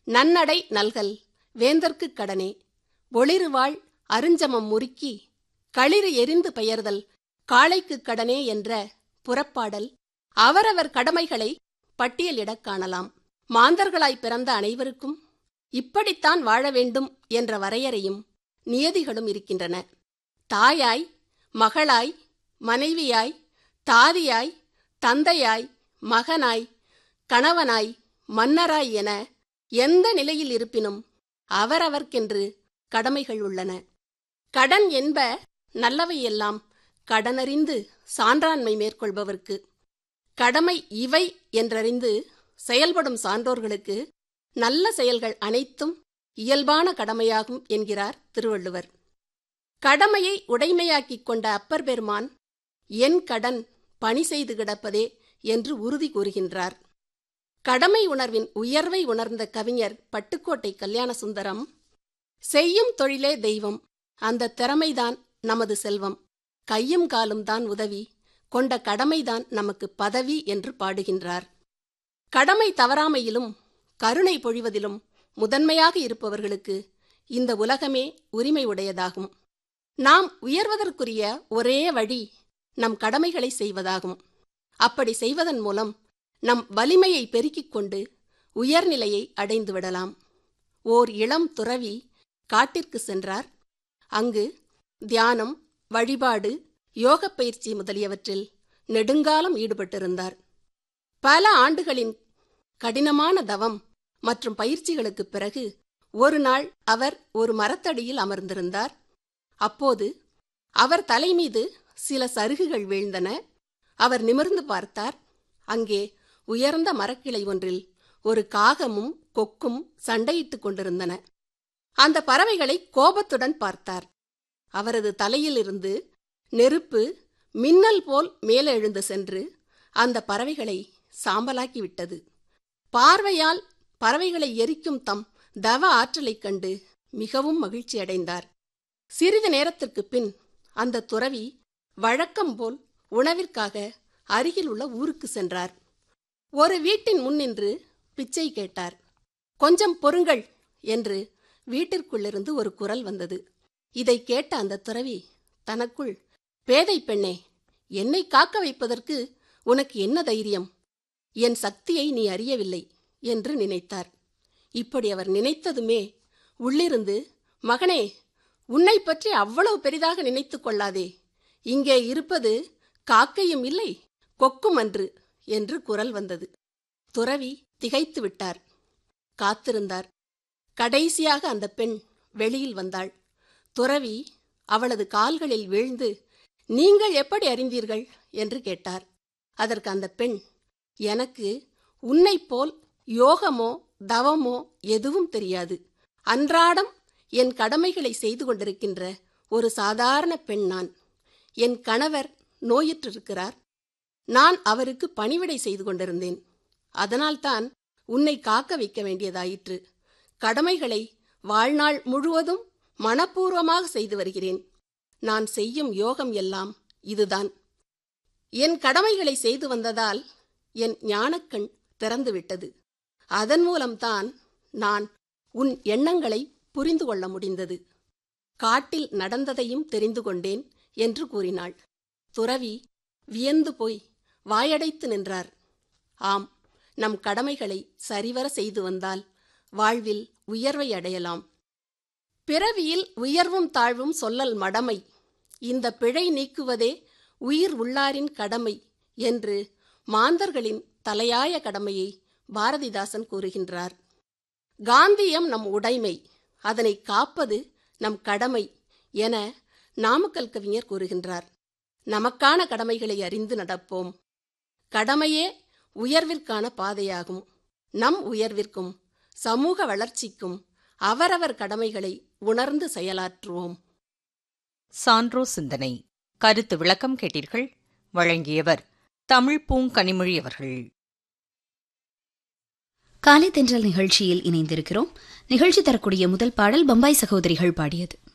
நன்னடை நல்கல் வேந்தர்க்குக் கடனே ஒளிருவாள் அருஞ்சமம் முறுக்கி களிறு எரிந்து பெயர்தல் காளைக்குக் கடனே என்ற புறப்பாடல் அவரவர் கடமைகளை பட்டியலிடக் காணலாம் மாந்தர்களாய் பிறந்த அனைவருக்கும் இப்படித்தான் வாழ வேண்டும் என்ற வரையறையும் நியதிகளும் இருக்கின்றன தாயாய் மகளாய் மனைவியாய் தாதியாய் தந்தையாய் மகனாய் கணவனாய் மன்னராய் என எந்த நிலையில் இருப்பினும் அவரவர்க்கென்று கடமைகள் உள்ளன கடன் என்ப நல்லவையெல்லாம் கடனறிந்து சான்றாண்மை மேற்கொள்பவர்க்கு கடமை இவை என்றறிந்து செயல்படும் சான்றோர்களுக்கு நல்ல செயல்கள் அனைத்தும் இயல்பான கடமையாகும் என்கிறார் திருவள்ளுவர் கடமையை உடைமையாக்கிக் கொண்ட அப்பர் பெருமான் என் கடன் பணி செய்து கிடப்பதே என்று உறுதி கூறுகின்றார் கடமை உணர்வின் உயர்வை உணர்ந்த கவிஞர் பட்டுக்கோட்டை கல்யாண சுந்தரம் செய்யும் தொழிலே தெய்வம் அந்த திறமைதான் நமது செல்வம் கையும் காலும் தான் உதவி கொண்ட கடமைதான் நமக்கு பதவி என்று பாடுகின்றார் கடமை தவறாமையிலும் கருணை பொழிவதிலும் முதன்மையாக இருப்பவர்களுக்கு இந்த உலகமே உரிமை உடையதாகும் நாம் உயர்வதற்குரிய ஒரே வழி நம் கடமைகளை செய்வதாகும் அப்படி செய்வதன் மூலம் நம் வலிமையை பெருக்கிக் கொண்டு உயர்நிலையை அடைந்து விடலாம் ஓர் இளம் துறவி காட்டிற்கு சென்றார் அங்கு தியானம் வழிபாடு யோகப் பயிற்சி முதலியவற்றில் நெடுங்காலம் ஈடுபட்டிருந்தார் பல ஆண்டுகளின் கடினமான தவம் மற்றும் பயிற்சிகளுக்குப் பிறகு ஒரு நாள் அவர் ஒரு மரத்தடியில் அமர்ந்திருந்தார் அப்போது அவர் தலைமீது சில சருகுகள் வீழ்ந்தன அவர் நிமிர்ந்து பார்த்தார் அங்கே உயர்ந்த மரக்கிளை ஒன்றில் ஒரு காகமும் கொக்கும் சண்டையிட்டுக் கொண்டிருந்தன அந்த பறவைகளை கோபத்துடன் பார்த்தார் அவரது தலையிலிருந்து நெருப்பு மின்னல் போல் மேலெழுந்து சென்று அந்த பறவைகளை சாம்பலாக்கி விட்டது பார்வையால் பறவைகளை எரிக்கும் தம் தவ ஆற்றலைக் கண்டு மிகவும் மகிழ்ச்சி அடைந்தார் சிறிது நேரத்திற்குப் பின் அந்த துறவி வழக்கம் போல் உணவிற்காக அருகில் உள்ள ஊருக்கு சென்றார் ஒரு வீட்டின் முன் நின்று பிச்சை கேட்டார் கொஞ்சம் பொறுங்கள் என்று வீட்டிற்குள்ளிருந்து ஒரு குரல் வந்தது இதை கேட்ட அந்த துறவி தனக்குள் பேதை பெண்ணே என்னை காக்க வைப்பதற்கு உனக்கு என்ன தைரியம் என் சக்தியை நீ அறியவில்லை என்று நினைத்தார் இப்படி அவர் நினைத்ததுமே உள்ளிருந்து மகனே உன்னை பற்றி அவ்வளவு பெரிதாக நினைத்துக் கொள்ளாதே இங்கே இருப்பது காக்கையும் இல்லை கொக்கும் அன்று என்று குரல் வந்தது துறவி திகைத்து விட்டார் காத்திருந்தார் கடைசியாக அந்த பெண் வெளியில் வந்தாள் துறவி அவளது கால்களில் வீழ்ந்து நீங்கள் எப்படி அறிந்தீர்கள் என்று கேட்டார் அதற்கு அந்த பெண் எனக்கு உன்னைப் போல் யோகமோ தவமோ எதுவும் தெரியாது அன்றாடம் என் கடமைகளை செய்து கொண்டிருக்கின்ற ஒரு சாதாரண பெண் நான் என் கணவர் நோயுற்றிருக்கிறார் நான் அவருக்கு பணிவிடை செய்து கொண்டிருந்தேன் அதனால்தான் உன்னை காக்க வைக்க வேண்டியதாயிற்று கடமைகளை வாழ்நாள் முழுவதும் மனப்பூர்வமாக செய்து வருகிறேன் நான் செய்யும் யோகம் எல்லாம் இதுதான் என் கடமைகளை செய்து வந்ததால் என் ஞானக்கண் திறந்துவிட்டது அதன் மூலம்தான் நான் உன் எண்ணங்களை புரிந்து கொள்ள முடிந்தது காட்டில் நடந்ததையும் தெரிந்து கொண்டேன் என்று கூறினாள் துறவி வியந்து போய் வாயடைத்து நின்றார் ஆம் நம் கடமைகளை சரிவர செய்து வந்தால் வாழ்வில் உயர்வை அடையலாம் பிறவியில் உயர்வும் தாழ்வும் சொல்லல் மடமை இந்த பிழை நீக்குவதே உயிர் உள்ளாரின் கடமை என்று மாந்தர்களின் தலையாய கடமையை பாரதிதாசன் கூறுகின்றார் காந்தியம் நம் உடைமை அதனை காப்பது நம் கடமை என நாமக்கல் கவிஞர் கூறுகின்றார் நமக்கான கடமைகளை அறிந்து நடப்போம் கடமையே உயர்விற்கான பாதையாகும் நம் உயர்விற்கும் சமூக வளர்ச்சிக்கும் அவரவர் கடமைகளை உணர்ந்து செயலாற்றுவோம் சான்றோ சிந்தனை கருத்து விளக்கம் கேட்டீர்கள் வழங்கியவர் தமிழ் பூங்கனிமொழி அவர்கள் காலை தென்றல் நிகழ்ச்சியில் இணைந்திருக்கிறோம் நிகழ்ச்சி தரக்கூடிய முதல் பாடல் பம்பாய் சகோதரிகள் பாடியது